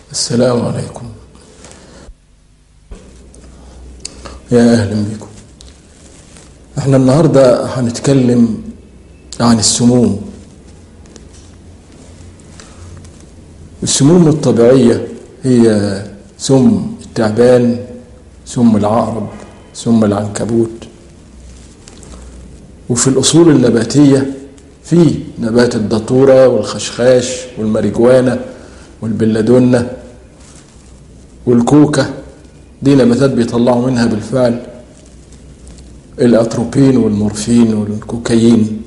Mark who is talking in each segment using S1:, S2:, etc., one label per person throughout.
S1: السلام عليكم يا أهلا بكم احنا النهاردة هنتكلم عن السموم السموم الطبيعية هي سم التعبان سم العقرب سم العنكبوت وفي الأصول النباتية في نبات الدطورة والخشخاش والماريجوانا والبلادونة والكوكا دي نباتات بيطلعوا منها بالفعل الاتروبين والمورفين والكوكايين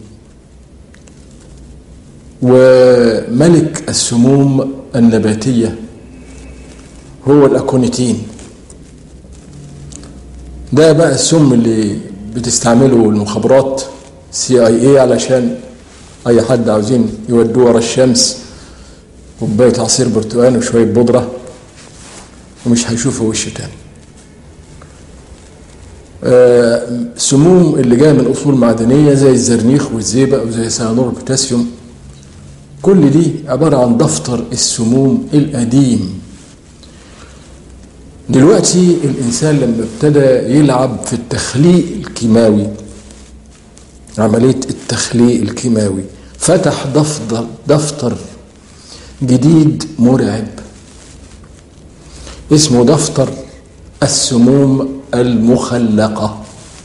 S1: وملك السموم النباتية هو الأكونيتين ده بقى السم اللي بتستعمله المخابرات سي اي اي علشان اي حد عاوزين يودوه ورا الشمس كوبايه عصير برتقال وشويه بودره ومش هيشوفوا وش تاني آه، السموم اللي جايه من اصول معدنيه زي الزرنيخ والزئبق وزي سيانور البوتاسيوم كل دي عباره عن دفتر السموم القديم دلوقتي الانسان لما ابتدى يلعب في التخليق الكيماوي عمليه التخليق الكيماوي فتح دفتر دفتر جديد مرعب اسمه دفتر السموم المخلقه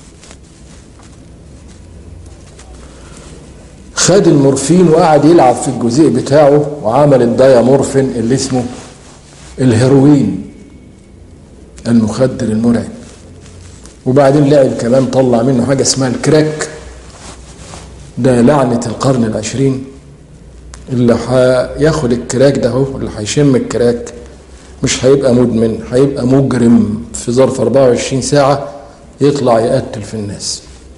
S1: خد المورفين وقعد يلعب في الجزيء بتاعه وعمل الدايامورفين اللي اسمه الهيروين المخدر المرعب وبعدين لعب كمان طلع منه حاجة اسمها الكراك ده لعنة القرن العشرين اللي هياخد الكراك ده هو اللي هيشم الكراك مش هيبقى مدمن هيبقى مجرم في ظرف 24 ساعة يطلع يقتل في الناس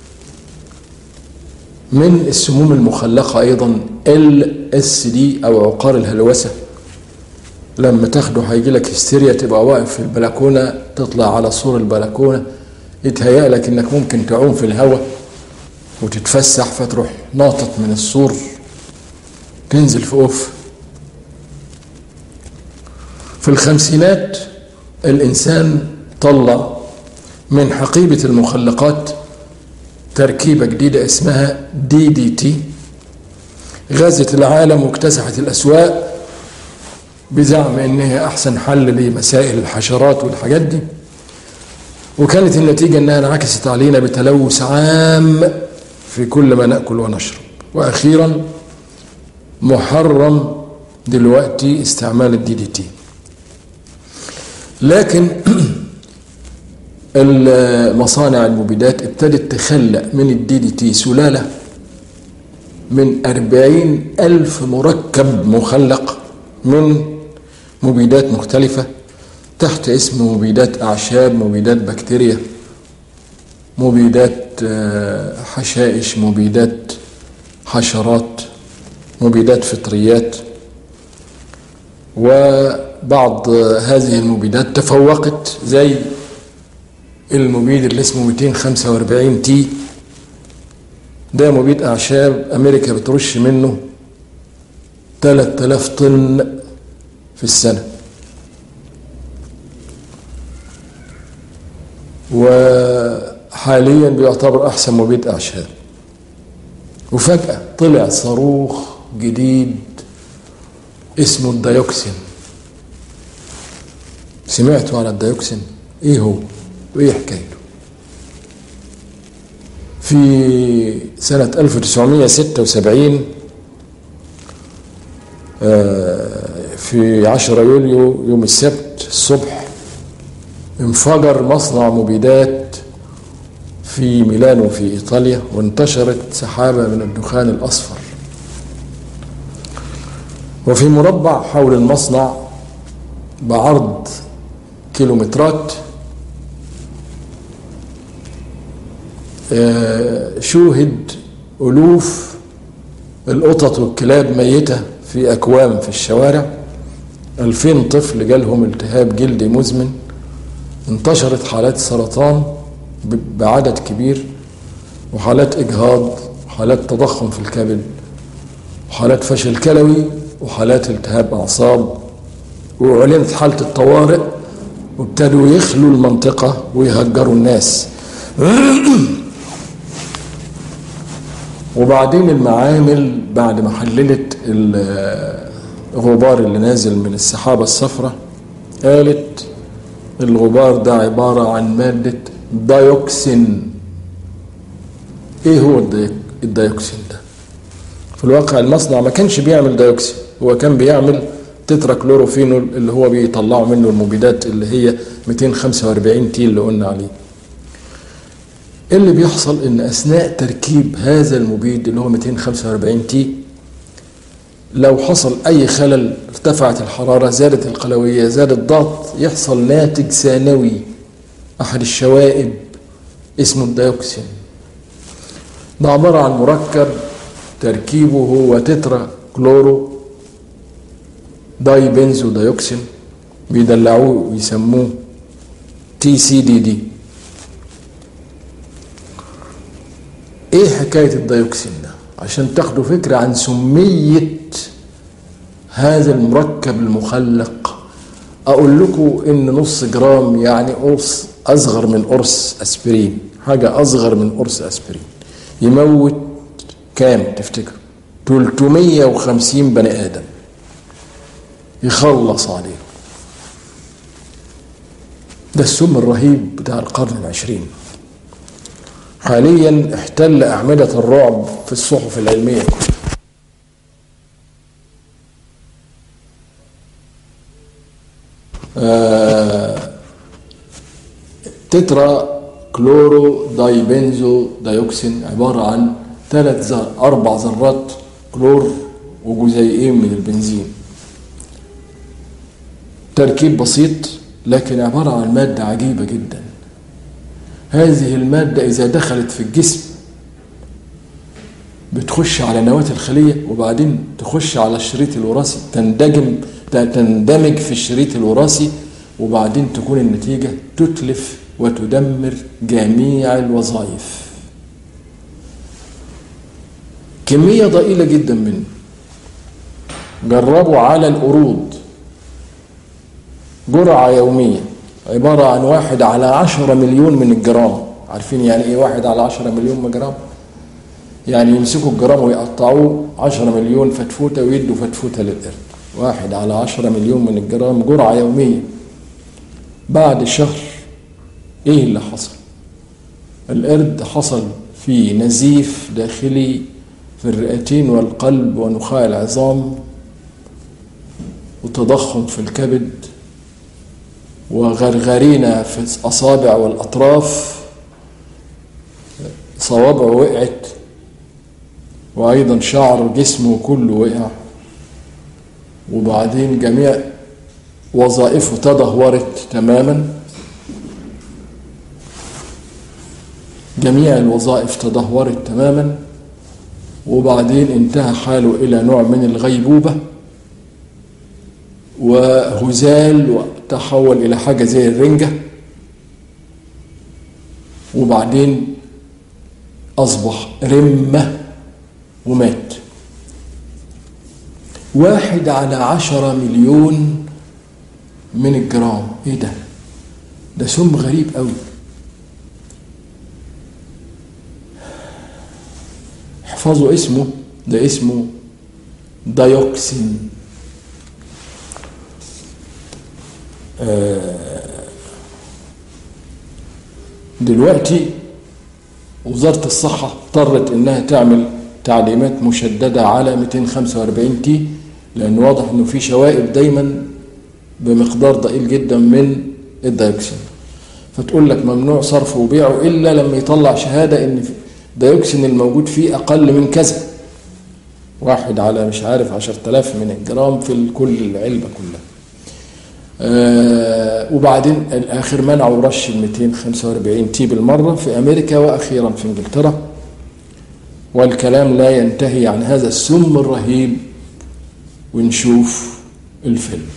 S1: من السموم المخلقة أيضا ال اس دي أو عقار الهلوسة لما تاخده هيجي لك هستيريا تبقى واقف في البلكونة تطلع على سور البلكونة يتهيأ لك انك ممكن تعوم في الهواء وتتفسح فتروح ناطط من السور تنزل في اوف في الخمسينات الانسان طلع من حقيبة المخلقات تركيبة جديدة اسمها دي دي تي غزت العالم واكتسحت الأسواق بزعم انها احسن حل لمسائل الحشرات والحاجات دي وكانت النتيجة انها انعكست علينا بتلوث عام في كل ما نأكل ونشرب واخيرا محرم دلوقتي استعمال الدي دي تي لكن المصانع المبيدات ابتدت تخلق من الدي دي تي سلالة من أربعين ألف مركب مخلق من مبيدات مختلفة تحت اسم مبيدات أعشاب مبيدات بكتيريا مبيدات حشائش مبيدات حشرات مبيدات فطريات وبعض هذه المبيدات تفوقت زي المبيد اللي اسمه 245 تي ده مبيد أعشاب أمريكا بترش منه 3000 طن في السنة وحاليا بيعتبر أحسن مبيد أعشاب وفجأة طلع صاروخ جديد اسمه الديوكسين سمعتوا على الديوكسين ايه هو وايه حكايته في سنة 1976 في 10 يوليو يوم السبت الصبح انفجر مصنع مبيدات في ميلانو في ايطاليا وانتشرت سحابه من الدخان الاصفر وفي مربع حول المصنع بعرض كيلومترات شوهد الوف القطط والكلاب ميته في اكوام في الشوارع ألفين طفل جالهم التهاب جلدي مزمن انتشرت حالات سرطان بعدد كبير وحالات إجهاض وحالات تضخم في الكبد وحالات فشل كلوي وحالات التهاب أعصاب وأعلنت حالة الطوارئ وابتدوا يخلوا المنطقة ويهجروا الناس وبعدين المعامل بعد ما حللت الغبار اللي نازل من السحابة الصفراء قالت الغبار ده عبارة عن مادة دايوكسين ايه هو الدايوكسين ده في الواقع المصنع ما كانش بيعمل دايوكسين هو كان بيعمل تترا كلوروفينول اللي هو بيطلعوا منه المبيدات اللي هي 245 تي اللي قلنا عليه اللي بيحصل ان اثناء تركيب هذا المبيد اللي هو 245 تي لو حصل اي خلل ارتفعت الحراره زادت القلويه زاد الضغط يحصل ناتج ثانوي احد الشوائب اسمه الديوكسين ده عباره عن مركب تركيبه هو تترا كلورو داي بنزو ديوكسين بيدلعوه ويسموه تي سي دي دي ايه حكايه الديوكسين ده عشان تاخدوا فكره عن سميه هذا المركب المخلق اقول لكم ان نص جرام يعني قرص اصغر من قرص اسبرين حاجه اصغر من قرص اسبرين يموت كام تفتكر 350 بني ادم يخلص عليه ده السم الرهيب بتاع القرن العشرين حاليا احتل أعمدة الرعب في الصحف العلمية آه تترا كلورو دايبنزو دايوكسين عبارة عن ثلاث زر أربع ذرات كلور وجزيئين من البنزين تركيب بسيط لكن عبارة عن مادة عجيبة جدا هذه المادة إذا دخلت في الجسم بتخش على نواة الخلية وبعدين تخش على الشريط الوراثي تندجم تندمج في الشريط الوراثي وبعدين تكون النتيجة تتلف وتدمر جميع الوظائف كمية ضئيلة جدا منه جربوا على القرود جرعة يومية عبارة عن واحد على عشرة مليون من الجرام عارفين يعني ايه واحد على عشرة مليون من جرام يعني يمسكوا الجرام ويقطعوه عشرة مليون فتفوتة ويدوا فتفوتة للقرد واحد على عشرة مليون من الجرام جرعة يومية بعد شهر ايه اللي حصل القرد حصل فيه نزيف داخلي في الرئتين والقلب ونخاع العظام وتضخم في الكبد وغرغرينا في الأصابع والأطراف صوابعه وقعت وأيضا شعر جسمه كله وقع وبعدين جميع وظائفه تدهورت تماما جميع الوظائف تدهورت تماما وبعدين انتهى حاله إلى نوع من الغيبوبة وهزال وتحول إلى حاجة زي الرنجة وبعدين أصبح رمة ومات واحد على عشرة مليون من الجرام ايه ده ده سم غريب قوي احفظوا اسمه ده اسمه دايوكسين دلوقتي وزارة الصحة اضطرت انها تعمل تعليمات مشددة على 245 تي لأن واضح انه في شوائب دايما بمقدار ضئيل جدا من الدايوكسين فتقول لك ممنوع صرفه وبيعه إلا لما يطلع شهادة ان الدايوكسين الموجود فيه أقل من كذا واحد على مش عارف عشرة آلاف من الجرام في كل العلبة كلها آه وبعدين الاخر منعوا رش ال 245 تي بالمره في امريكا واخيرا في انجلترا والكلام لا ينتهي عن هذا السم الرهيب ونشوف الفيلم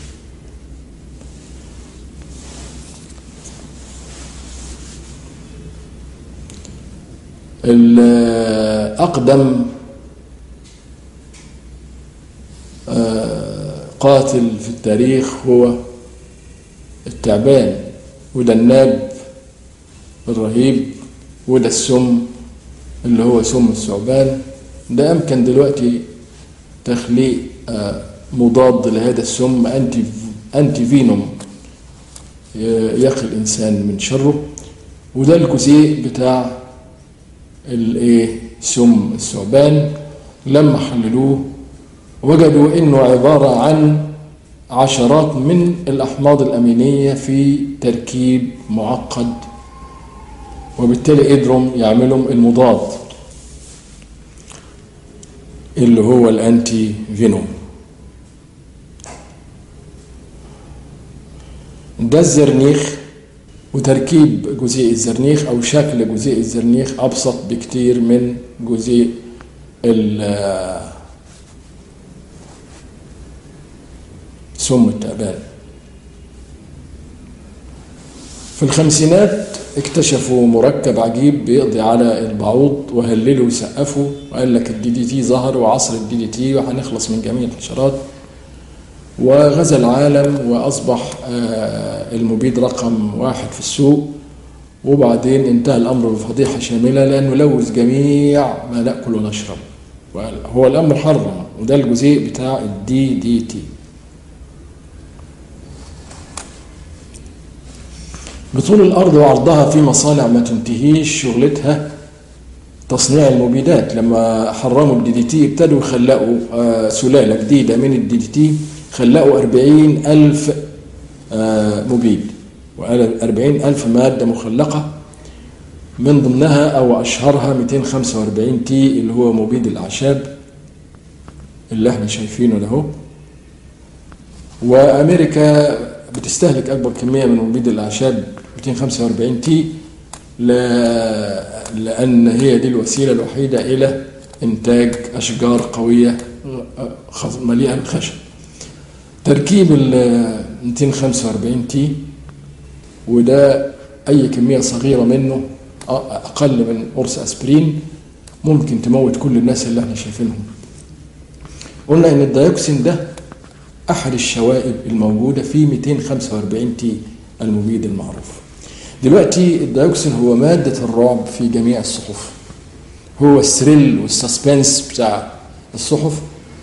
S1: اقدم آه قاتل في التاريخ هو التعبان وده الناب الرهيب وده السم اللي هو سم الثعبان ده أمكن دلوقتي تخليق مضاد لهذا السم أنتي أنتي فينوم يقي الإنسان من شره وده الجزيء بتاع الايه سم الثعبان لما حللوه وجدوا انه عباره عن عشرات من الاحماض الامينيه في تركيب معقد وبالتالي قدروا يعملوا المضاد اللي هو الانتي فينوم ده الزرنيخ وتركيب جزيء الزرنيخ او شكل جزيء الزرنيخ ابسط بكتير من جزيء سم التعبان في الخمسينات اكتشفوا مركب عجيب بيقضي على البعوض وهللوا وسقفوا وقال لك الدي دي تي ظهر وعصر الدي دي تي وهنخلص من جميع الحشرات وغزا العالم وأصبح المبيد رقم واحد في السوق وبعدين انتهى الأمر بفضيحة شاملة لأنه لوث جميع ما نأكل ونشرب هو الأمر حرم وده الجزيء بتاع الدي دي تي بطول الأرض وعرضها في مصانع ما تنتهيش شغلتها تصنيع المبيدات لما حرموا الدي دي تي ابتدوا يخلقوا سلالة جديدة من الدي دي تي خلقوا أربعين ألف مبيد وأربعين ألف مادة مخلقة من ضمنها أو أشهرها 245 تي اللي هو مبيد الأعشاب اللي احنا شايفينه ده وأمريكا بتستهلك أكبر كمية من مبيد الأعشاب 245 تي لأن هي دي الوسيلة الوحيدة إلى إنتاج أشجار قوية مليئة بالخشب تركيب ال 245 تي وده أي كمية صغيرة منه أقل من قرص أسبرين ممكن تموت كل الناس اللي احنا شايفينهم قلنا إن الديوكسين ده أحد الشوائب الموجودة في 245 تي المبيد المعروف دلوقتي الديوكسين هو مادة الرعب في جميع الصحف هو الثريل والسسبنس بتاع الصحف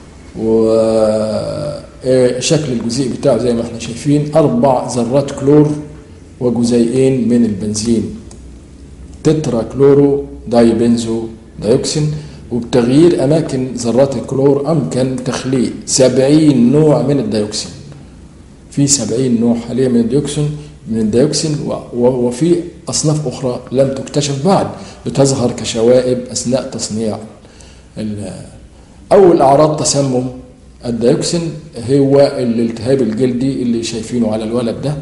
S1: وشكل الجزيء بتاعه زي ما احنا شايفين أربع ذرات كلور وجزيئين من البنزين تترا كلورو دايبنزو دايوكسين وبتغيير أماكن ذرات الكلور أمكن تخليق سبعين نوع من الديوكسين في سبعين نوع حاليا من الديوكسين من الديوكسين وفي أصناف أخرى لم تكتشف بعد بتظهر كشوائب أثناء تصنيع أول أعراض تسمم الديوكسين هو الالتهاب الجلدي اللي شايفينه على الولد ده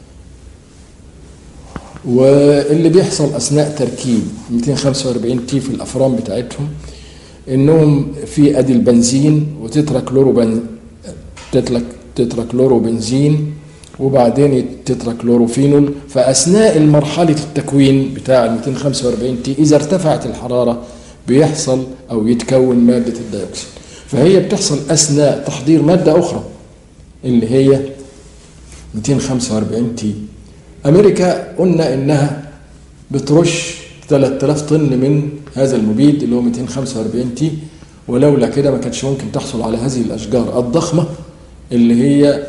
S1: واللي بيحصل اثناء تركيب 245 تي في الافران بتاعتهم انهم في ادي البنزين وتترا كلورو تترا تترا كلورو بنزين وبعدين تترا كلوروفينول فاثناء مرحله التكوين بتاع ال 245 تي اذا ارتفعت الحراره بيحصل او يتكون ماده الديوكسين فهي بتحصل اثناء تحضير ماده اخرى اللي هي 245 تي امريكا قلنا انها بترش 3000 طن من هذا المبيد اللي هو 245 تي ولولا كده ما كانتش ممكن تحصل على هذه الاشجار الضخمه اللي هي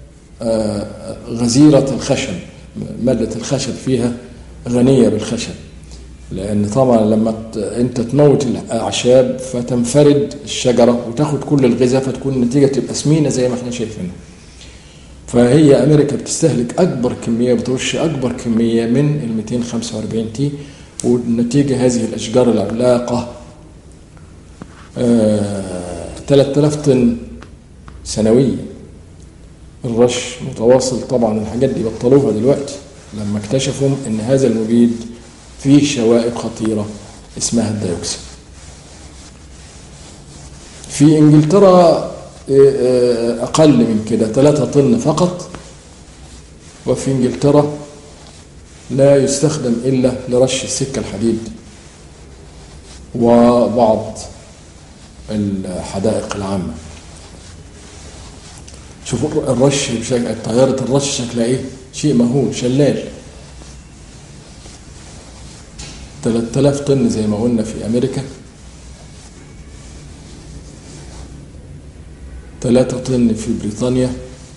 S1: غزيره الخشب ماده الخشب فيها غنيه بالخشب لان طبعا لما انت تموت الاعشاب فتنفرد الشجره وتاخد كل الغذاء فتكون النتيجه تبقى سمينه زي ما احنا شايفينها فهي امريكا بتستهلك اكبر كميه بترش اكبر كميه من ال 245 تي والنتيجه هذه الاشجار العملاقه آه 3000 طن سنويا الرش متواصل طبعا الحاجات دي بطلوها دلوقتي لما اكتشفوا ان هذا المبيد فيه شوائب خطيره اسمها الديوكسين في انجلترا أقل من كده 3 طن فقط وفي إنجلترا لا يستخدم إلا لرش السكة الحديد وبعض الحدائق العامة شوفوا الرش بشكل طيارة الرش شكلها ايه شيء مهول شلال 3000 طن زي ما قلنا في امريكا 3 طن في بريطانيا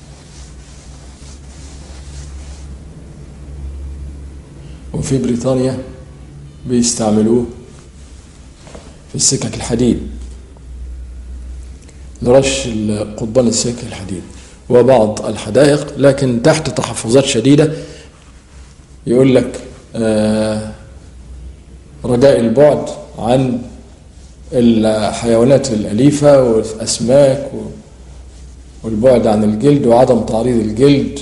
S1: وفي بريطانيا بيستعملوه في السكك الحديد لرش قضبان السكك الحديد وبعض الحدائق لكن تحت تحفظات شديدة يقول لك آه رجاء البعد عن الحيوانات الأليفة والأسماك والبعد عن الجلد وعدم تعريض الجلد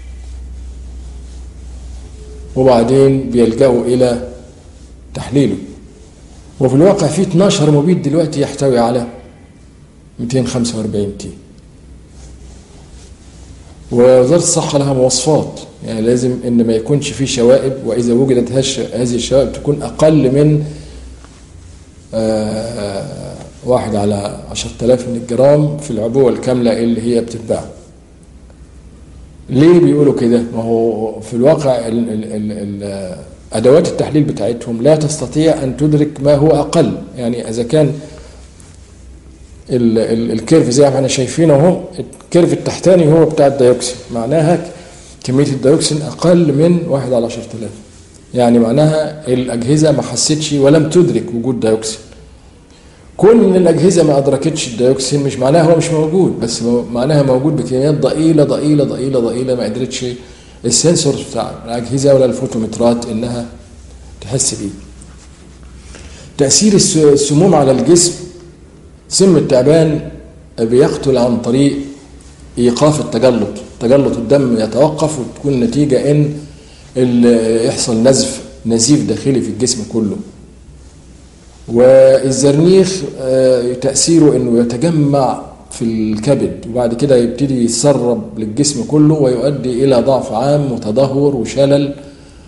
S1: وبعدين بيلجأوا إلى تحليله وفي الواقع في 12 مبيد دلوقتي يحتوي على 245 تي ووزارة الصحة لها مواصفات يعني لازم ان ما يكونش في شوائب واذا وجدت هذه الشوائب تكون اقل من آه واحد على عشرة آلاف من الجرام في العبوة الكاملة اللي هي بتتباع ليه بيقولوا كده ما هو في الواقع ال ال ال ال أدوات التحليل بتاعتهم لا تستطيع أن تدرك ما هو أقل يعني إذا كان ال ال الكيرف زي ما احنا شايفينه اهو الكيرف التحتاني هو بتاع الديوكسين معناها كمية الديوكسين أقل من واحد على عشرة آلاف يعني معناها الأجهزة ما حستش ولم تدرك وجود ديوكسين كون ان الاجهزه ما ادركتش الديوكسين مش معناها هو مش موجود بس معناها موجود بكميات ضئيله ضئيله ضئيله ضئيله ما قدرتش السنسورز بتاع الاجهزه ولا الفوتومترات انها تحس بيه. تاثير السموم على الجسم سم التعبان بيقتل عن طريق ايقاف التجلط، تجلط الدم يتوقف وتكون النتيجه ان يحصل نزف نزيف داخلي في الجسم كله. والزرنيخ تأثيره انه يتجمع في الكبد وبعد كده يبتدي يتسرب للجسم كله ويؤدي الى ضعف عام وتدهور وشلل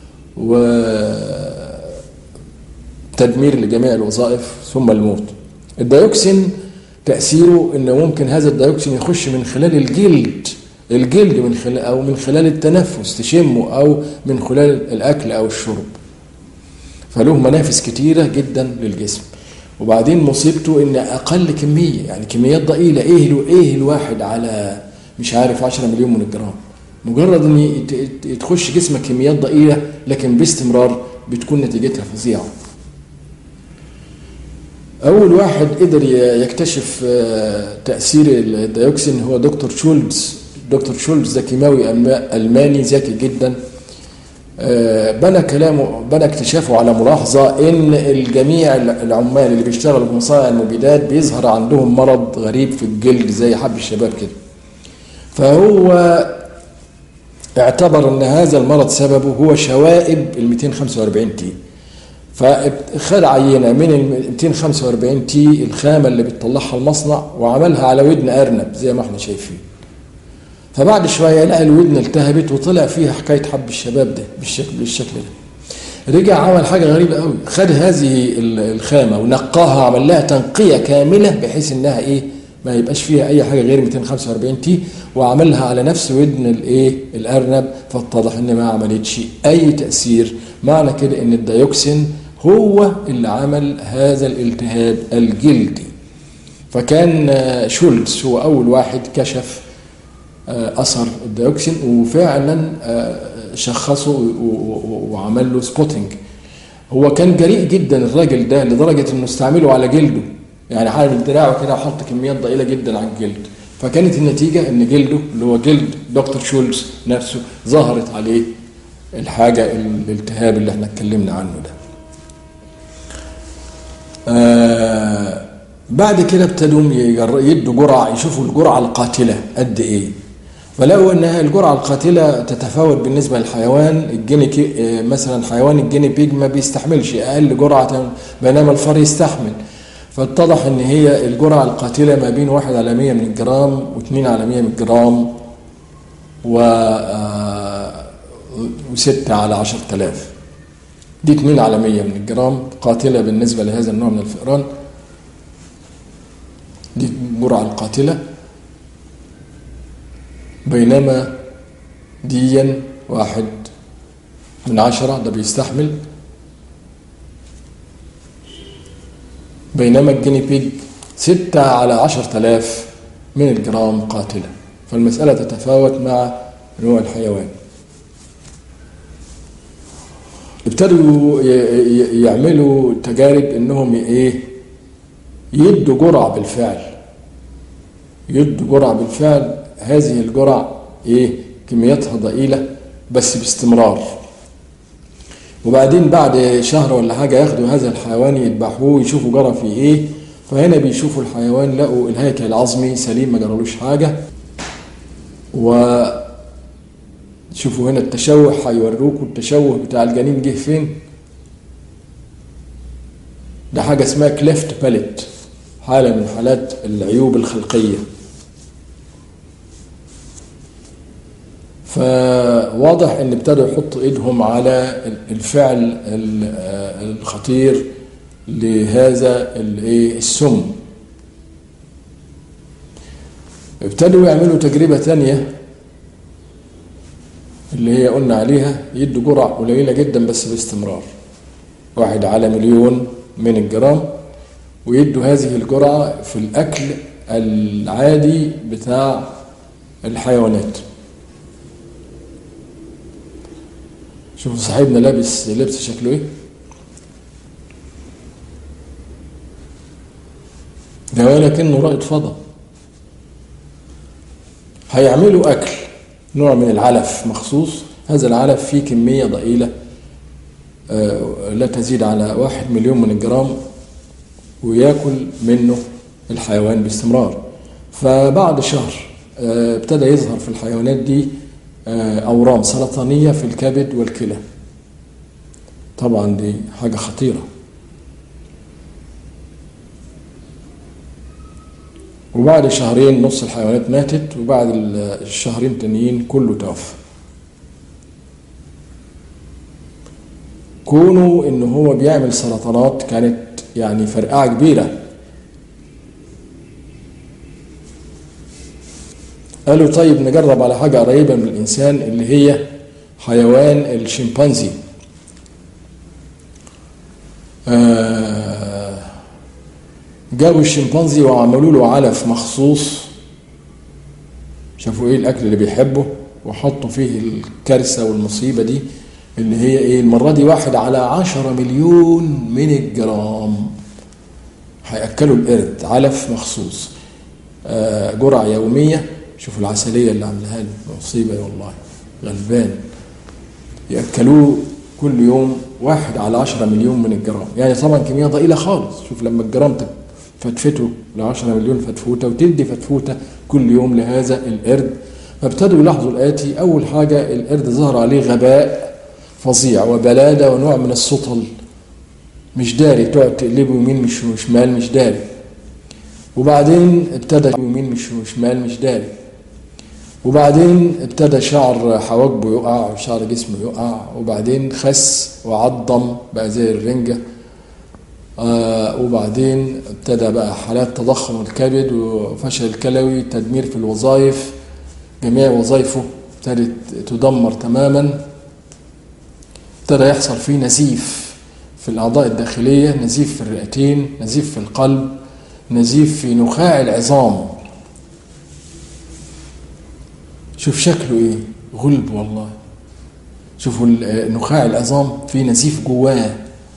S1: وتدمير لجميع الوظائف ثم الموت الديوكسين تأثيره انه ممكن هذا الديوكسين يخش من خلال الجلد الجلد من خلال او من خلال التنفس تشمه او من خلال الاكل او الشرب فله منافس كتيرة جدا للجسم وبعدين مصيبته ان اقل كمية يعني كميات ضئيلة ايه ايه الواحد على مش عارف 10 مليون من الجرام مجرد ان تخش جسمك كميات ضئيلة لكن باستمرار بتكون نتيجتها فظيعة اول واحد قدر يكتشف تأثير الديوكسين هو دكتور شولز دكتور شولز ده كيماوي الماني ذكي جدا بنى كلامه بنى اكتشافه على ملاحظة إن الجميع العمال اللي بيشتغلوا في مصانع المبيدات بيظهر عندهم مرض غريب في الجلد زي حب الشباب كده فهو اعتبر ان هذا المرض سببه هو شوائب ال 245 تي فخد عينة من ال 245 تي الخامة اللي بتطلعها المصنع وعملها على ودن أرنب زي ما احنا شايفين فبعد شويه لقى الودن التهبت وطلع فيها حكايه حب الشباب ده بالشكل بالشكل ده رجع عمل حاجه غريبه قوي خد هذه الخامه ونقاها عمل لها تنقيه كامله بحيث انها ايه ما يبقاش فيها اي حاجه غير 245 تي وعملها على نفس ودن الايه الارنب فاتضح ان ما عملتش اي تاثير معنى كده ان الديوكسين هو اللي عمل هذا الالتهاب الجلدي فكان شولز هو اول واحد كشف اثر الديوكسين وفعلا شخصه وعمل له سبوتنج هو كان جريء جدا الراجل ده لدرجه انه استعمله على جلده يعني حاول دراعه كده وحط كميات ضئيله جدا على الجلد فكانت النتيجه ان جلده اللي هو جلد دكتور شولز نفسه ظهرت عليه الحاجه الالتهاب اللي احنا اتكلمنا عنه ده آه بعد كده ابتدوا يدوا جرعه يشوفوا الجرعه القاتله قد ايه فلقوا ان الجرعه القاتله تتفاوت بالنسبه للحيوان الجيني مثلا حيوان الجيني بيج ما بيستحملش اقل جرعه بينما الفار يستحمل فاتضح ان هي الجرعه القاتله ما بين 1 على 100 من الجرام و2 على 100 من الجرام و و6 على 10000 دي 2 على 100 من الجرام قاتله بالنسبه لهذا النوع من الفئران دي الجرعه القاتله بينما ديا واحد من عشرة ده بيستحمل بينما الجيني بيج ستة على عشر تلاف من الجرام قاتلة فالمسألة تتفاوت مع نوع الحيوان ابتدوا يعملوا تجارب انهم ايه يدوا جرعة بالفعل يدوا جرعة بالفعل هذه الجرع ايه كمياتها ضئيلة بس باستمرار وبعدين بعد شهر ولا حاجة ياخدوا هذا الحيوان يذبحوه ويشوفوا جرى فيه ايه فهنا بيشوفوا الحيوان لقوا الهيكل العظمي سليم ما جرالوش حاجة و شوفوا هنا التشوه هيوروكوا التشوه بتاع الجنين جه فين ده حاجة اسمها كليفت باليت حالة من حالات العيوب الخلقية فواضح ان ابتدوا يحطوا ايدهم على الفعل الخطير لهذا السم ابتدوا يعملوا تجربة تانية اللي هي قلنا عليها يدوا جرعة قليلة جدا بس باستمرار واحد على مليون من الجرام ويدوا هذه الجرعة في الأكل العادي بتاع الحيوانات شوفوا صاحبنا لابس لبس شكله ايه ده ولكنه رائد فضاء هيعملوا أكل نوع من العلف مخصوص هذا العلف فيه كمية ضئيلة لا تزيد على واحد مليون من الجرام وياكل منه الحيوان باستمرار فبعد شهر ابتدى يظهر في الحيوانات دي أورام سرطانية في الكبد والكلى طبعا دي حاجة خطيرة وبعد شهرين نص الحيوانات ماتت وبعد الشهرين التانيين كله توفى كونه ان هو بيعمل سرطانات كانت يعني فرقعه كبيره قالوا طيب نجرب على حاجه قريبه من الانسان اللي هي حيوان الشمبانزي آه جابوا الشمبانزي وعملوا له علف مخصوص شافوا ايه الاكل اللي بيحبه وحطوا فيه الكارثه والمصيبه دي اللي هي ايه المره دي واحد على عشرة مليون من الجرام هياكلوا القرد علف مخصوص آه جرعه يوميه شوفوا العسليه اللي عاملاها له مصيبه والله غلبان ياكلوه كل يوم واحد على عشرة مليون من الجرام يعني طبعا كمية ضئيلة خالص شوف لما الجرام فتفته ل 10 مليون فتفوته وتدي فتفوته كل يوم لهذا القرد فابتدوا يلاحظوا الآتي أول حاجة القرد ظهر عليه غباء فظيع وبلادة ونوع من السطل مش داري تقعد تقلبه يمين مش وشمال مش داري وبعدين ابتدى يمين مش وشمال مش داري وبعدين ابتدى شعر حواجبه يقع وشعر جسمه يقع وبعدين خس وعضم بقى زي الرنجه آه وبعدين ابتدى بقى حالات تضخم الكبد وفشل كلوي تدمير في الوظائف جميع وظائفه ابتدت تدمر تماما ابتدى يحصل فيه نزيف في الأعضاء الداخلية نزيف في الرئتين نزيف في القلب نزيف في نخاع العظام شوف شكله ايه غلب والله شوفوا نخاع العظام في نزيف جواه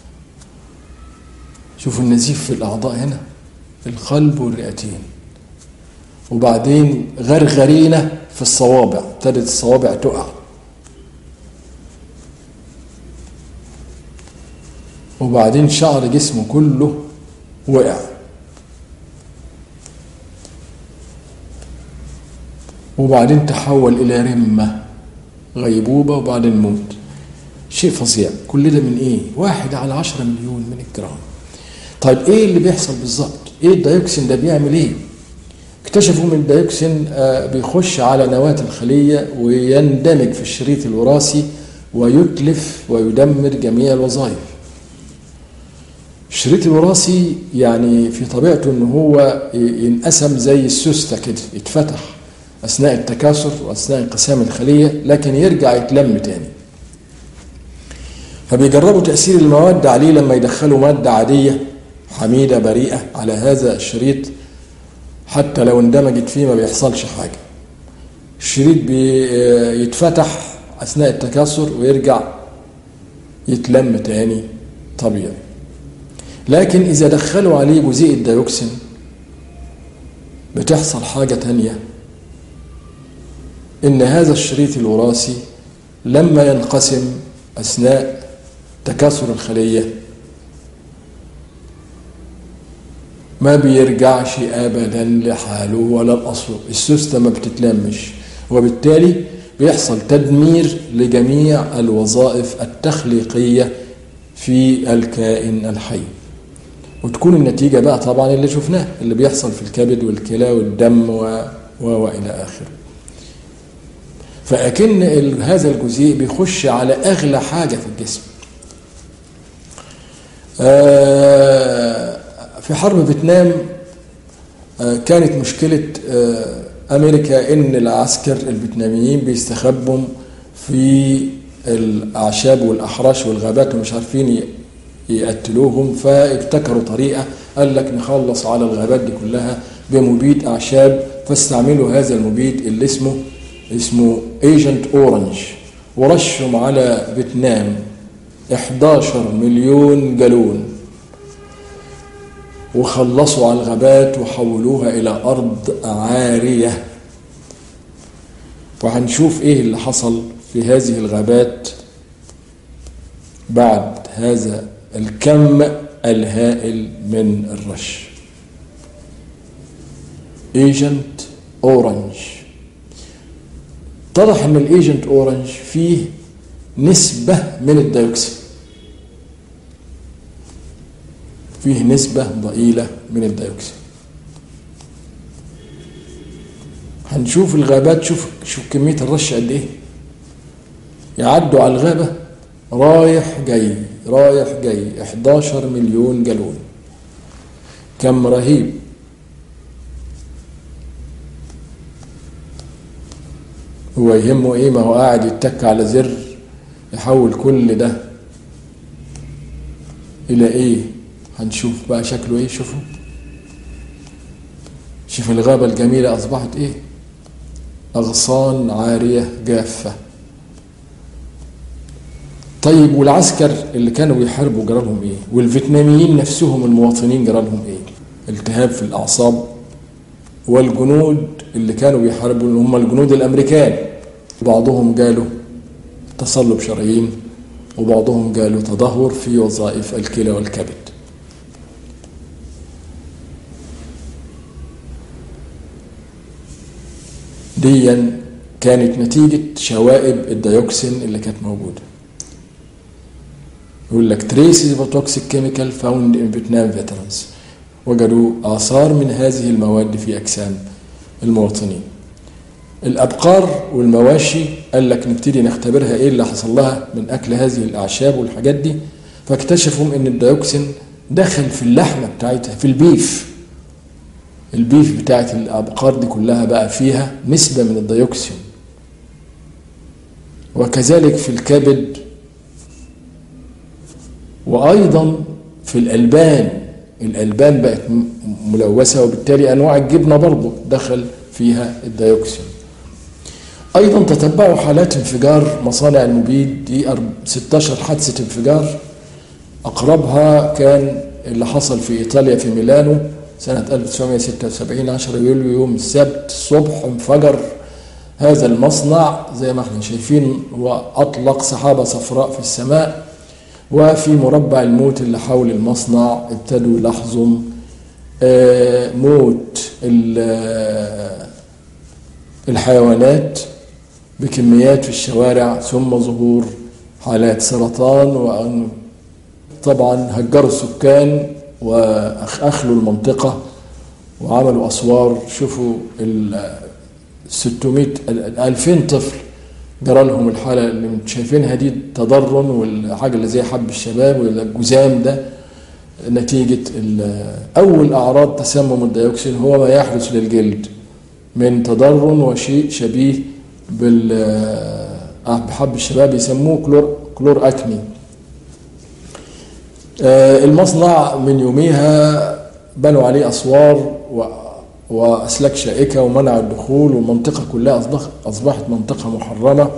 S1: شوفوا النزيف في الأعضاء هنا في القلب والرئتين وبعدين غرغرينة في الصوابع ابتدت الصوابع تقع وبعدين شعر جسمه كله وقع وبعدين تحول إلى رمة غيبوبة وبعدين موت شيء فظيع كل ده من ايه واحد على عشرة مليون من الجرام طيب ايه اللي بيحصل بالظبط ايه الدايوكسين ده بيعمل ايه اكتشفوا من الدايوكسين آه بيخش على نواة الخلية ويندمج في الشريط الوراثي ويتلف ويدمر جميع الوظائف الشريط الوراثي يعني في طبيعته ان هو ينقسم زي السوسته كده يتفتح أثناء التكاثر وأثناء انقسام الخلية لكن يرجع يتلم تاني فبيجربوا تأثير المواد عليه لما يدخلوا مادة عادية حميدة بريئة على هذا الشريط حتى لو اندمجت فيه ما بيحصلش حاجة الشريط بيتفتح أثناء التكاثر ويرجع يتلم تاني طبيعي لكن إذا دخلوا عليه جزيء الديوكسين بتحصل حاجة تانية إن هذا الشريط الوراثي لما ينقسم أثناء تكاثر الخلية ما بيرجعش أبدا لحاله ولا الأصل السوستة ما بتتلمش وبالتالي بيحصل تدمير لجميع الوظائف التخليقية في الكائن الحي وتكون النتيجة بقى طبعا اللي شفناه اللي بيحصل في الكبد والكلى والدم و... و... وإلى آخره فأكن هذا الجزيء بيخش على أغلى حاجة في الجسم في حرب فيتنام كانت مشكلة أمريكا إن العسكر الفيتناميين بيستخبوا في الأعشاب والأحراش والغابات ومش عارفين يقتلوهم فابتكروا طريقة قال لك نخلص على الغابات دي كلها بمبيد أعشاب فاستعملوا هذا المبيد اللي اسمه اسمه ايجنت اورنج ورشهم على فيتنام 11 مليون جالون وخلصوا على الغابات وحولوها إلى أرض عارية وهنشوف إيه اللي حصل في هذه الغابات بعد هذا الكم الهائل من الرش ايجنت اورنج اتضح ان الايجنت اورنج فيه نسبة من الديوكسين فيه نسبة ضئيلة من الديوكسين هنشوف الغابات شوف شوف كمية الرش قد ايه يعدوا على الغابة رايح جاي رايح جاي 11 مليون جالون كم رهيب هو يهمه ايه ما هو قاعد يتك على زر يحول كل ده الى ايه هنشوف بقى شكله ايه شوفوا شوف الغابة الجميلة أصبحت إيه أغصان عارية جافة طيب والعسكر اللي كانوا بيحاربوا جرى لهم إيه والفيتناميين نفسهم المواطنين جرى لهم إيه التهاب في الأعصاب والجنود اللي كانوا بيحاربوا اللي هم الجنود الأمريكان بعضهم جاله تصلب شرايين وبعضهم جاله تدهور في وظائف الكلى والكبد ديا كانت نتيجة شوائب الديوكسين اللي كانت موجودة يقول لك traces of a toxic chemical found in Vietnam veterans وجدوا آثار من هذه المواد في أجسام المواطنين الأبقار والمواشي قال لك نبتدي نختبرها إيه اللي حصل لها من أكل هذه الأعشاب والحاجات دي فاكتشفوا إن الديوكسين دخل في اللحمة بتاعتها في البيف البيف بتاعت الأبقار دي كلها بقى فيها نسبة من الديوكسين وكذلك في الكبد وأيضا في الألبان الألبان بقت ملوثة وبالتالي أنواع الجبنة برضه دخل فيها الديوكسين أيضا تتبعوا حالات انفجار مصانع المبيد دي 16 حادثة انفجار أقربها كان اللي حصل في إيطاليا في ميلانو سنة 1976 10 يوليو يوم السبت الصبح انفجر هذا المصنع زي ما احنا شايفين وأطلق سحابة صفراء في السماء وفي مربع الموت اللي حول المصنع ابتدوا يلاحظوا موت الحيوانات بكميات في الشوارع ثم ظهور حالات سرطان وأن طبعا هجروا السكان وأخلوا المنطقة وعملوا أسوار شوفوا ال 600 ال 2000 طفل جرى لهم الحالة اللي شايفينها دي التضرن والحاجة اللي زي حب الشباب والجزام ده نتيجة أول أعراض تسمم الديوكسين هو ما يحدث للجلد من تضرن وشيء شبيه بال آه، بحب الشباب يسموه كلور كلور أكني آه، المصنع من يوميها بنوا عليه أسوار و- وأسلاك شائكة ومنعوا الدخول والمنطقة كلها أصبح- أصبحت منطقة محرمة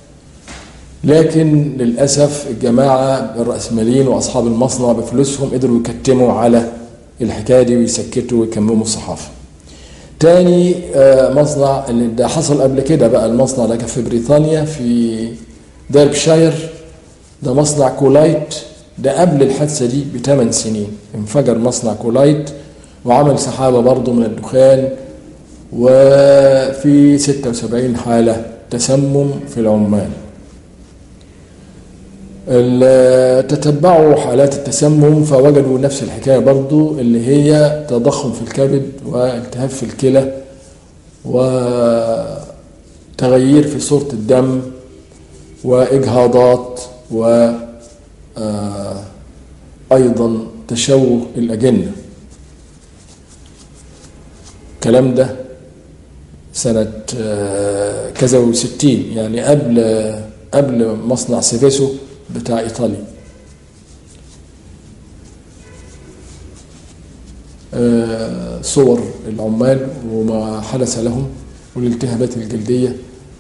S1: لكن للأسف الجماعة الرأسماليين وأصحاب المصنع بفلوسهم قدروا يكتموا على الحكاية دي ويسكتوا ويكمموا الصحافة تاني آه، مصنع اللي ده حصل قبل كده بقى المصنع ده كان في بريطانيا في ديربشاير ده مصنع كولايت ده قبل الحادثة دي بثمان سنين انفجر مصنع كولايت وعمل سحابة برضه من الدخان وفي 76 حالة تسمم في العمال ال- تتبعوا حالات التسمم فوجدوا نفس الحكاية برضو اللي هي تضخم في الكبد والتهاب في الكلى وتغيير في صورة الدم وإجهاضات و آه، أيضا تشوه الأجنة الكلام ده سنة آه، كذا وستين يعني قبل قبل مصنع سيفيسو بتاع إيطاليا آه، صور العمال وما حدث لهم والالتهابات الجلدية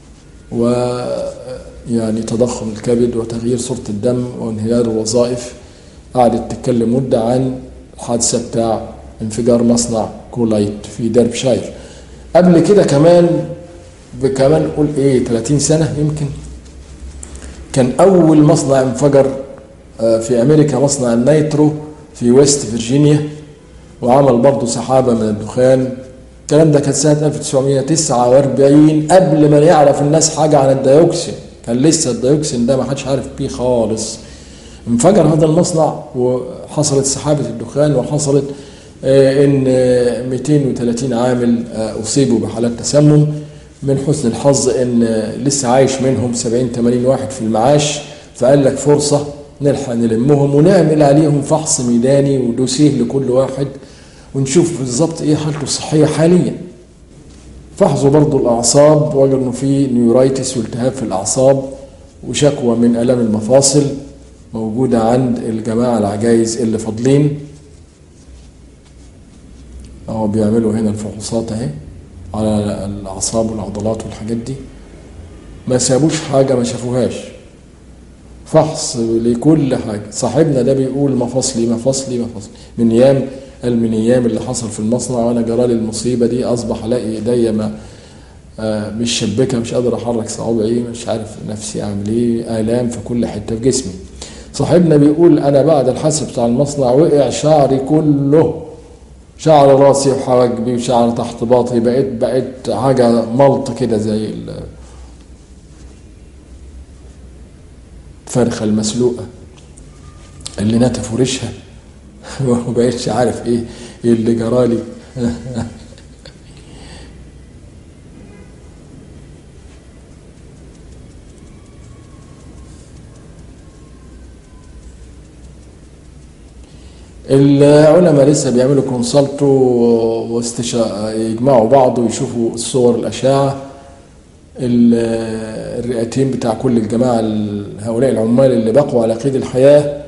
S1: ويعني تضخم الكبد وتغيير صورة الدم وانهيار الوظائف قعدت تتكلم مدة عن الحادثة بتاع انفجار مصنع كولايت في ديربشاير قبل كده كمان بكمان نقول ايه 30 سنة يمكن كان أول مصنع انفجر آه، في أمريكا مصنع النيترو في ويست فيرجينيا وعمل برضه سحابة من الدخان الكلام ده كان سنة 1949 قبل ما يعرف الناس حاجة عن الديوكسين كان لسه الديوكسين ده ما حدش عارف بيه خالص انفجر هذا المصنع وحصلت سحابة الدخان وحصلت آه، ان آه، 230 عامل آه، اصيبوا بحالات تسمم من حسن الحظ ان آه، لسه عايش منهم 70 80 واحد في المعاش فقال لك فرصة نلحق نلمهم ونعمل عليهم فحص ميداني ودوسيه لكل واحد ونشوف بالظبط ايه حالته الصحية حاليا فحصوا برضو الأعصاب وجدوا إنه في نيورايتس والتهاب في الأعصاب وشكوى من آلام المفاصل موجودة عند الجماعة العجايز اللي فاضلين أهو بيعملوا هنا الفحوصات أهي على الأعصاب والعضلات والحاجات دي ما سابوش حاجة ما شافوهاش فحص لكل حاجة صاحبنا ده بيقول مفاصلي مفاصلي مفاصلي من أيام قال من أيام اللي حصل في المصنع وأنا جرالي المصيبة دي أصبح ألاقي إيديا ما آه، مش شبكة مش قادر أحرك صوابعي مش عارف نفسي أعمل إيه آلام في كل حتة في جسمي صاحبنا بيقول أنا بعد الحادثة بتاع المصنع وقع شعري كله شعر راسي وحواجبي وشعر تحت باطي بقيت بقيت حاجة ملط كده زي ال- الفرخة المسلوقة اللي نتف وريشها ومبقتش عارف ايه ايه اللي جرالي العلماء لسه بيعملوا كونسلت واستشا يجمعوا بعض ويشوفوا الصور الأشعة ال- الرئتين بتاع كل الجماعة ال- هؤلاء العمال اللي بقوا على قيد الحياة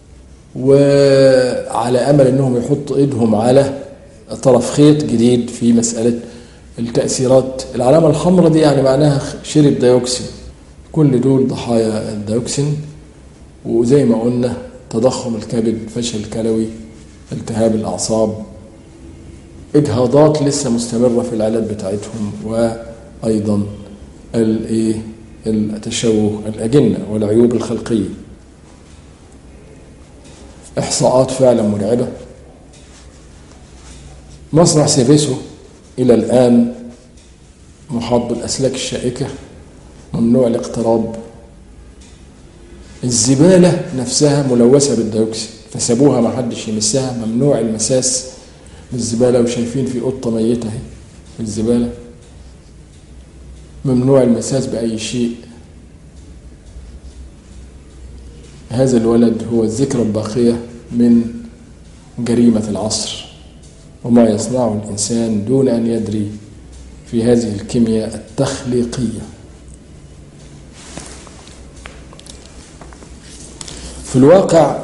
S1: وعلى أمل أنهم يحطوا إيدهم على طرف خيط جديد في مسألة التأثيرات العلامة الحمراء دي يعني معناها شرب ديوكسين كل دول ضحايا الديوكسين وزي ما قلنا تضخم الكبد فشل كلوي التهاب الأعصاب إجهاضات لسه مستمرة في العلاج بتاعتهم وأيضا الإيه التشوه الأجنة والعيوب الخلقية إحصاءات فعلا مرعبة مصنع سيفيسو إلى الآن محاط بالأسلاك الشائكة ممنوع الاقتراب الزبالة نفسها ملوثة بالديوكسين فسابوها ما حدش يمسها ممنوع المساس بالزبالة وشايفين في قطة ميتة اهي في الزبالة ممنوع المساس بأي شيء هذا الولد هو الذكرى الباقية من جريمة العصر وما يصنعه الإنسان دون أن يدري في هذه الكيمياء التخليقية في الواقع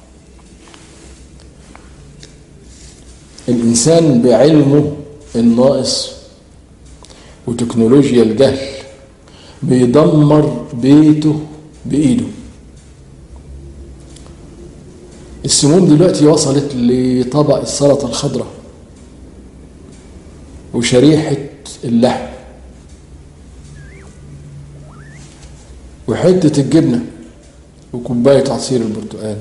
S1: الإنسان بعلمه الناقص وتكنولوجيا الجهل بيدمر بيته بإيده السموم دلوقتي وصلت لطبق السلطة الخضراء وشريحة اللحم وحتة الجبنة وكوباية عصير البرتقال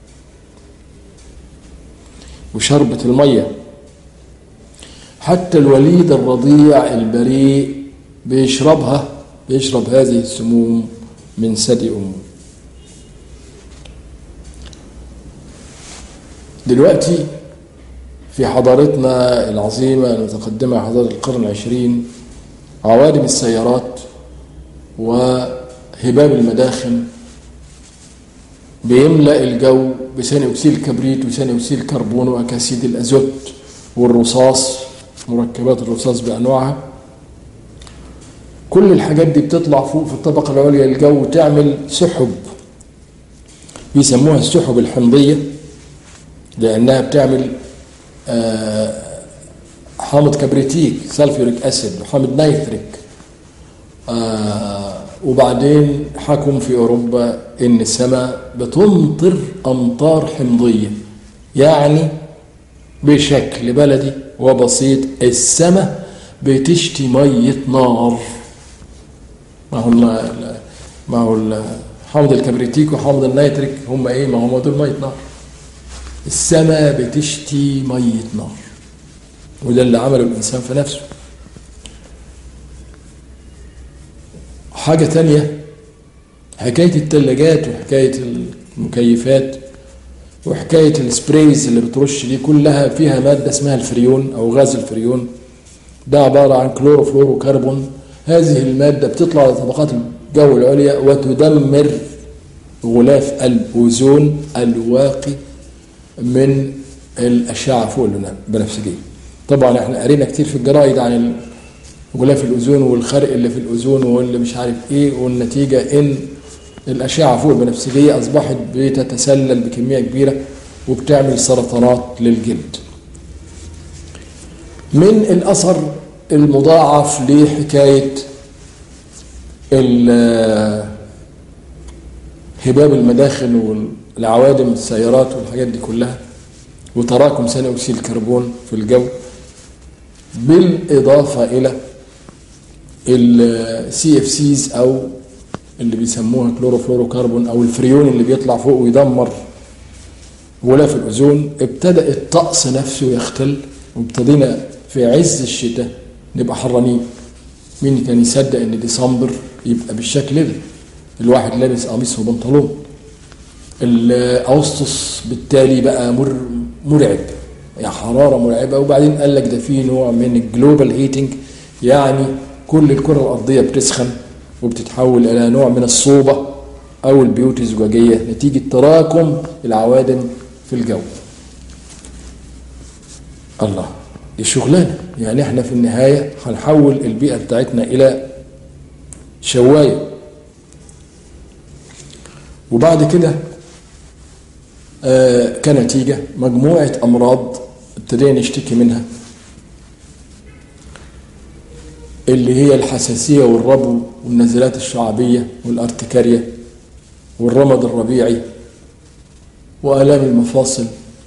S1: وشربة المية حتى الوليد الرضيع البريء بيشربها بيشرب هذه السموم من ثدي أمه دلوقتي في حضارتنا العظيمة المتقدمة حضارة القرن العشرين عوادم السيارات وهباب المداخن بيملأ الجو بثاني أكسيد الكبريت وثاني أكسيد الكربون وأكاسيد الأزوت والرصاص مركبات الرصاص بأنواعها كل الحاجات دي بتطلع فوق في الطبقة العليا للجو تعمل سحب بيسموها السحب الحمضية لأنها بتعمل حامض كبريتيك سلفيوريك أسيد وحامض نيتريك وبعدين حكم في أوروبا إن السماء بتمطر أمطار حمضية يعني بشكل بلدي وبسيط السماء بتشتي مية نار ما هو ما هو حامض الكبريتيك وحامض النيتريك هم ايه ما هم دول مية نار السماء بتشتي مية نار وده اللي عمله الإنسان في نفسه حاجة تانية حكاية التلاجات وحكاية المكيفات وحكاية السبرايز اللي بترش دي كلها فيها مادة اسمها الفريون أو غاز الفريون ده عبارة عن كلوروفلوروكربون هذه المادة بتطلع على طبقات الجو العليا وتدمر غلاف الأوزون الواقي من الأشعة فوق البنفسجية طبعا احنا قرينا كتير في الجرايد عن غلاف الأوزون والخرق اللي في الأوزون واللي مش عارف ايه والنتيجة ان الأشعة فوق البنفسجية أصبحت بتتسلل بكمية كبيرة وبتعمل سرطانات للجلد من الأثر المضاعف لحكاية هباب المداخن والعوادم السيارات والحاجات دي كلها وتراكم ثاني أكسيد الكربون في الجو بالإضافة إلى السي اف سيز أو اللي بيسموها كلوروفلوروكربون أو الفريون اللي بيطلع فوق ويدمر غلاف الأوزون ابتدأ الطقس نفسه يختل وابتدينا في عز الشتاء نبقى حرانين مين كان يصدق ان ديسمبر يبقى بالشكل ده الواحد لابس قميص وبنطلون الاغسطس بالتالي بقى مر مرعب يعني حراره مرعبه وبعدين قال لك ده في نوع من الجلوبال هيتنج يعني كل الكره الارضيه بتسخن وبتتحول الى نوع من الصوبه او البيوت الزجاجيه نتيجه تراكم العوادم في الجو الله دي شغلانه يعني احنا في النهايه هنحول البيئه بتاعتنا الى شوايه وبعد كده آه كنتيجه مجموعه امراض ابتدينا نشتكي منها اللي هي الحساسيه والربو والنزلات الشعبيه والارتكاريه والرمد الربيعي والام المفاصل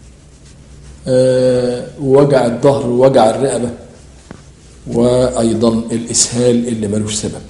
S1: أه ووجع الظهر ووجع الرقبة وأيضا الإسهال اللي ملوش سبب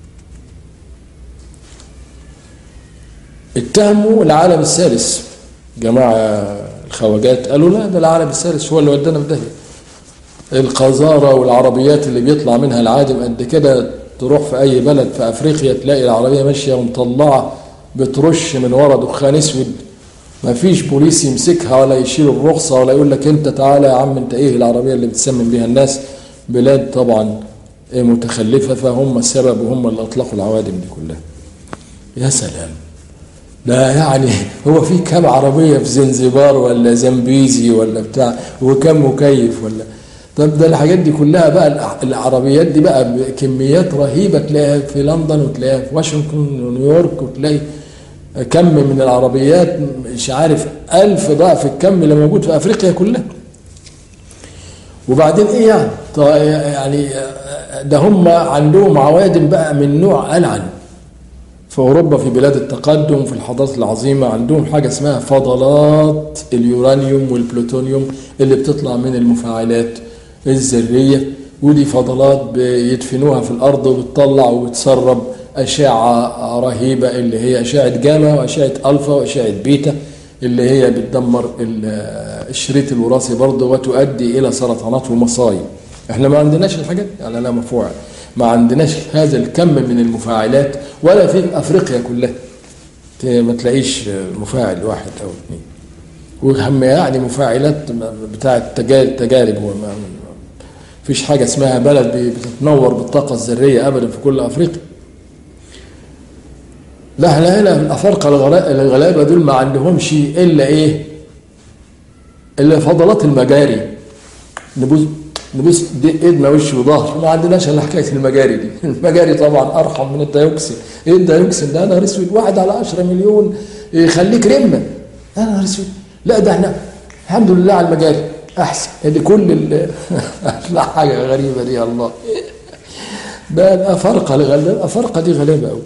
S1: اتهموا العالم الثالث جماعة الخواجات قالوا لا ده العالم الثالث هو اللي ودانا في داهية القذارة والعربيات اللي بيطلع منها العادم قد كده تروح في أي بلد في أفريقيا تلاقي العربية ماشية ومطلعة بترش من ورا دخان اسود ما فيش بوليس يمسكها ولا يشيل الرخصة ولا يقول لك انت تعالى يا عم انت ايه العربية اللي بتسمم بيها الناس بلاد طبعا متخلفة فهم السبب وهم اللي اطلقوا العوادم دي كلها يا سلام ده يعني هو في كم عربية في زنزبار ولا زنبيزي ولا بتاع وكم مكيف ولا طب ده الحاجات دي كلها بقى العربيات دي بقى كميات رهيبه تلاقيها في لندن وتلاقيها في واشنطن ونيويورك وتلاقي كم من العربيات مش عارف ألف ضعف الكم اللي موجود في أفريقيا كلها وبعدين إيه يعني يعني ده هم عندهم عوادم بقى من نوع ألعن في أوروبا في بلاد التقدم في الحضارات العظيمة عندهم حاجة اسمها فضلات اليورانيوم والبلوتونيوم اللي بتطلع من المفاعلات الذرية ودي فضلات بيدفنوها في الأرض وبتطلع وبتسرب أشعة رهيبة اللي هي أشعة جاما وأشعة ألفا وأشعة بيتا اللي هي بتدمر الشريط الوراثي برضه وتؤدي إلى سرطانات ومصايب احنا ما عندناش الحاجات يعني لا مفعول ما عندناش هذا الكم من المفاعلات ولا في افريقيا كلها ما تلاقيش مفاعل واحد او اثنين وهم يعني مفاعلات بتاعه تجارب ما فيش حاجه اسمها بلد بتتنور بالطاقه الذريه ابدا في كل افريقيا لا احنا هنا الافارقه الغلابه دول ما عندهمش الا ايه الا فضلات المجاري نبوز نبص ايدنا وش وظهر ما عندناش الا حكايه المجاري دي المجاري طبعا ارحم من الديوكسين ايه الديوكسين ده نهار اسود واحد على 10 مليون يخليك رمه يا نهار اسود لا ده احنا الحمد لله على المجاري احسن دي كل لا حاجه غريبه دي الله ده الافارقه الغلابه الافارقه دي غلابه قوي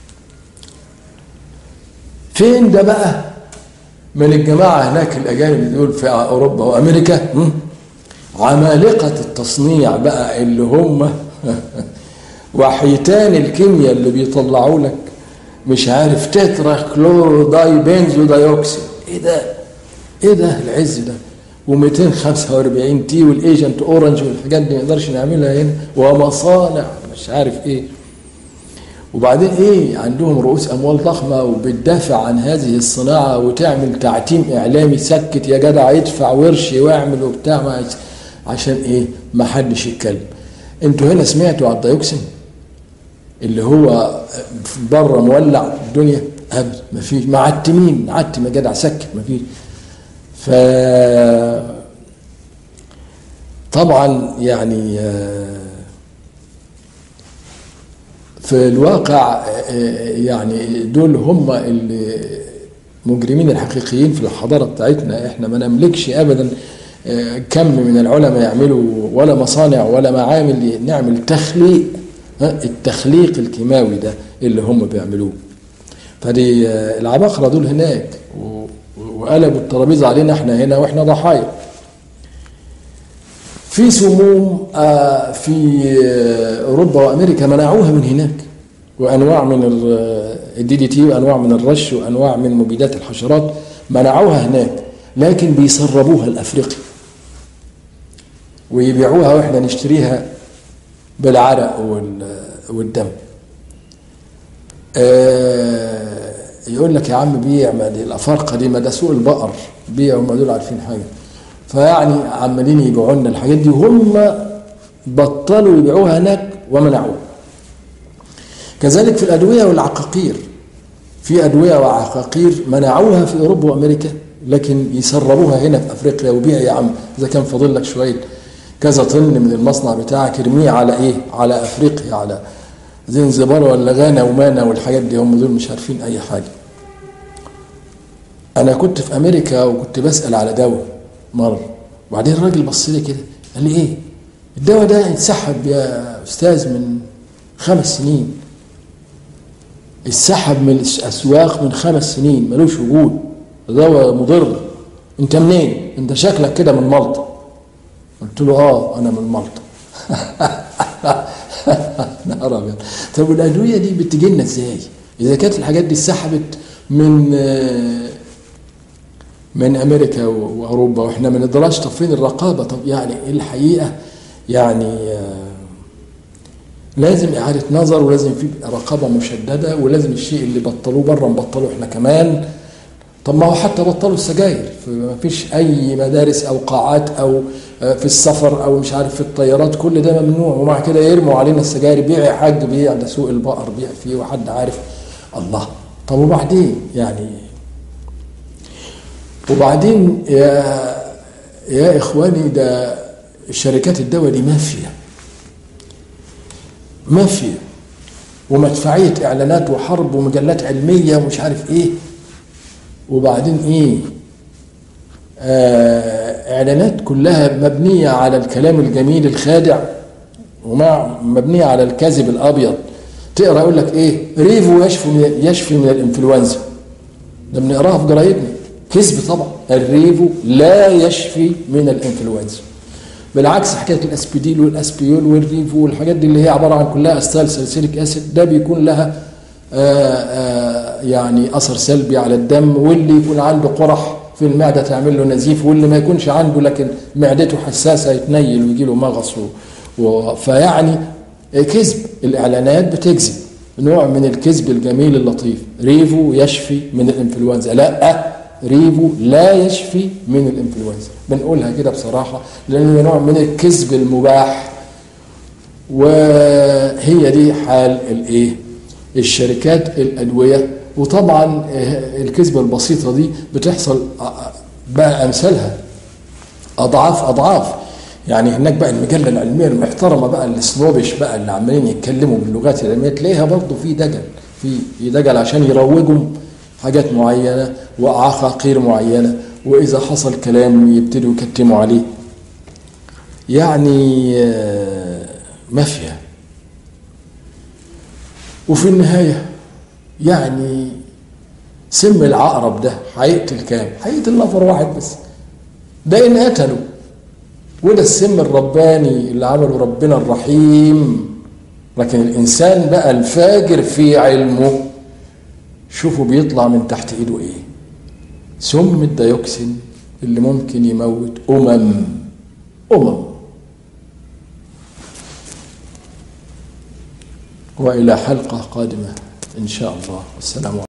S1: فين ده بقى من الجماعه هناك الاجانب دول في اوروبا وامريكا عمالقة التصنيع بقى اللي هم وحيتان الكيمياء اللي بيطلعوا لك مش عارف تترا كلورو داي بنزو دايوكسين ايه ده ايه ده العز ده و245 تي والايجنت اورنج والحاجات دي ما نقدرش نعملها هنا ومصانع مش عارف ايه وبعدين ايه عندهم رؤوس اموال ضخمه وبتدافع عن هذه الصناعه وتعمل تعتيم اعلامي سكت يا جدع يدفع ورش واعمل وبتاع ما عشان ايه ما حدش يتكلم انتوا هنا سمعتوا على الديوكسين اللي هو بره مولع الدنيا ابدا ما فيش معتمين عتم يا جدع سكت ما فيش ف طبعا يعني في الواقع يعني دول هم المجرمين الحقيقيين في الحضاره بتاعتنا احنا ما نملكش ابدا كم من العلماء يعملوا ولا مصانع ولا معامل نعمل تخليق التخليق الكيماوي ده اللي هم بيعملوه فدي العباقرة دول هناك وقلبوا الترابيزة علينا احنا هنا واحنا ضحايا في سموم في اوروبا وامريكا منعوها من هناك وانواع من الدي دي تي وانواع من الرش وانواع من مبيدات الحشرات منعوها هناك لكن بيسربوها لافريقيا ويبيعوها واحنا نشتريها بالعرق والدم آه يقول لك يا عم بيع ما دي الافارقه دي ما ده سوق البقر بيع وما دول عارفين حاجه فيعني عمالين يبيعوا لنا الحاجات دي وهم بطلوا يبيعوها هناك ومنعوها كذلك في الادويه والعقاقير في ادويه وعقاقير منعوها في اوروبا وامريكا لكن يسربوها هنا في افريقيا وبيع يا عم اذا كان فاضل لك شويه كذا طن من المصنع بتاعك ارميه على ايه؟ على افريقيا على زنزبار ولا غانا ومانا والحاجات دي هم دول مش عارفين اي حاجه. انا كنت في امريكا وكنت بسال على دواء مره وبعدين الراجل بص لي كده قال لي ايه؟ الدواء ده انسحب يا استاذ من خمس سنين. اتسحب من الاسواق من خمس سنين ملوش وجود دواء مضر انت منين؟ انت شكلك كده من مالطا. قلت له اه انا من مالطا نهار ابيض طب والادويه دي بتجي لنا ازاي؟ اذا كانت الحاجات دي اتسحبت من من امريكا واوروبا واحنا ما نقدرش طب فين الرقابه؟ طب يعني الحقيقه يعني لازم اعاده نظر ولازم في رقابه مشدده ولازم الشيء اللي بطلوه بره نبطله احنا كمان طب ما هو حتى بطلوا السجاير ما فيش اي مدارس او قاعات او في السفر او مش عارف في الطيارات كل ده ممنوع ومع كده يرموا علينا السجاير بيع يا حاج بيع ده سوق البقر بيع فيه وحد عارف الله طب وبعدين يعني وبعدين يا يا اخواني ده الشركات الدواء دي مافيا مافيا ومدفعية إعلانات وحرب ومجلات علمية ومش عارف إيه وبعدين إيه آه إعلانات كلها مبنية على الكلام الجميل الخادع ومع مبنية على الكذب الأبيض تقرا يقول لك إيه ريفو يشفي من يشفي من الإنفلونزا ده بنقراها في جرايدنا كذب طبعا الريفو لا يشفي من الإنفلونزا بالعكس حكايه الاسبيديل والاسبيول والريفو والحاجات دي اللي هي عباره عن كلها استال سالسيليك اسيد ده بيكون لها آآ آآ يعني اثر سلبي على الدم واللي يكون عنده قرح في المعده تعمل له نزيف واللي ما يكونش عنده لكن معدته حساسه يتنيل ويجي له مغص و... و... فيعني كذب الاعلانات بتكذب نوع من الكذب الجميل اللطيف ريفو يشفي من الانفلونزا لا ريفو لا يشفي من الانفلونزا بنقولها كده بصراحه لانه نوع من الكذب المباح وهي دي حال الايه الشركات الادويه وطبعا الكذبه البسيطه دي بتحصل بقى امثالها اضعاف اضعاف يعني هناك بقى المجله العلميه المحترمه بقى السنوبش بقى اللي عمالين يتكلموا باللغات العلميه تلاقيها برضه في دجل في في دجل عشان يروجوا حاجات معينة وعقاقير معينة وإذا حصل كلام يبتدوا يكتموا عليه يعني مافيا وفي النهاية يعني سم العقرب ده هيقتل كام؟ هيقتل نفر واحد بس ده إن قتلوا وده السم الرباني اللي عمله ربنا الرحيم لكن الإنسان بقى الفاجر في علمه شوفوا بيطلع من تحت ايده ايه سم الديوكسين اللي ممكن يموت امم امم والى حلقه قادمه ان شاء الله والسلام عليكم